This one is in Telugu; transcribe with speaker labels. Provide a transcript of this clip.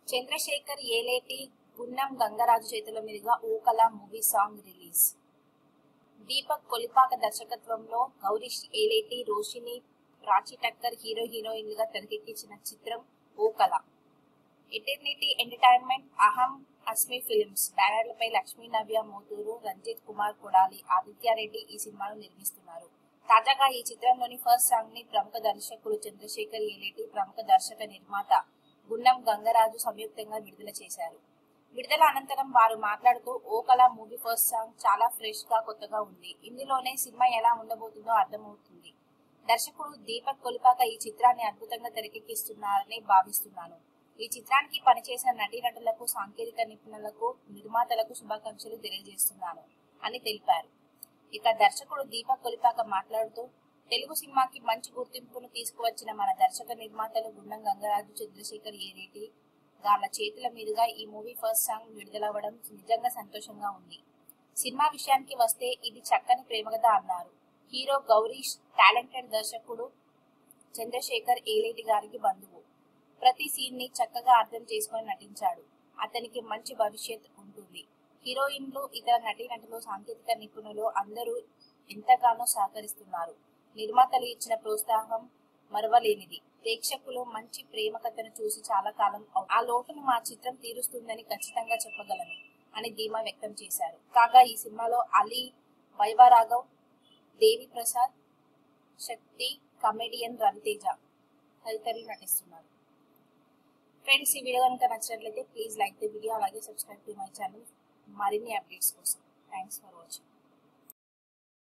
Speaker 1: చంద్రశేఖర్ ఏలేటి గున్నం గంగరాజు చేతుల మీదుగా Ookala movie song release Deepak Kolipaka దర్శకత్వంలో గౌరీష్ ఏలేటి రోషిని ప్రాచి టక్కర్ హీరో హీరోయిన్లుగా తెరకెక్కించిన చిత్రం Ookala eternity entertainment Aham Asmi films బ్యానర్లపై లక్ష్మీ నవ్య మోతూరు రంజిత్ కుమార్ కొడాలి ఆదిత్యారెడ్డి ఈ సినిమాను నిర్మిస్తున్నారు తాజాగా ఈ చిత్రంలోని ఫస్ట్ సాంగ్ ని ప్రముఖ దర్శకుడు చంద్రశేఖర్ ఏలేటి ప్రముఖ దర్శక నిర్మాత గున్నం గంగరాజు సంయుక్తంగా విడుదల చేశారు విడుదల అనంతరం వారు మాట్లాడుతూ Ookala movie first song చాలా ఫ్రెష్ గా కొత్తగా ఉంది ఇందులోనే సినిమా ఎలా ఉండబోతుందో అర్థమవుతుంది దర్శకుడు దీపక్ కొలిపాక ఈ చిత్రాన్ని అద్భుతంగా తెరకెక్కిస్తున్నారని భావిస్తున్నాను ఈ చిత్రానికి పనిచేసిన నటీనటులకు సాంకేతిక నిపుణులకు నిర్మాతలకు శుభాకాంక్షలు తెలియజేస్తున్నాను అని తెలిపారు ఇక దర్శకుడు దీపక్ కొలిపాక మాట్లాడుతూ తెలుగు సినిమాకి మంచి గుర్తింపును తీసుకువచ్చిన మన దర్శక నిర్మాతలు గుండం గంగరాజు చంద్రశేఖర్ ఏరేటి గార్ల చేతుల మీదుగా ఈ మూవీ ఫస్ట్ సాంగ్ విడుదలవ్వడం నిజంగా సంతోషంగా ఉంది సినిమా విషయానికి వస్తే ఇది చక్కని ప్రేమకథ అన్నారు హీరో గౌరీష్ టాలెంటెడ్ దర్శకుడు చంద్రశేఖర్ ఏలేటి గారికి బంధువు ప్రతి సీన్ ని చక్కగా అర్థం చేసుకొని నటించాడు అతనికి మంచి భవిష్యత్ ఉంటుంది హీరోయిన్లు ఇతర నటీనటులు సాంకేతిక నిపుణులు అందరూ ఎంతగానో సహకరిస్తున్నారు నిర్మాతలు ఇచ్చిన ప్రోత్సాహం మరవలేనిది ప్రేక్షకులు మంచి ప్రేమ కథను చూసి చాలా కాలం అవు- ఆ లోటును మా చిత్రం తీరుస్తుందని ఖచ్చితంగా చెప్పగలను అని ధీమా వ్యక్తం చేశారు కాగా ఈ సినిమాలో అలీ వైవారాఘవ్ దేవి ప్రసాద్ శక్తి కమెడియన్ రవితేజ తదితరులు నటిస్తున్నారు ఫ్రెండ్స్ ఈ వీడియో కనుక నచ్చినట్లయితే ప్లీజ్ లైక్ ద వీడియో అలాగే సబ్స్క్రైబ్ టు మై ఛానల్ మరిన్ని అప్డేట్స్ కోసం థ్యాంక్స్ ఫర్ వాచింగ్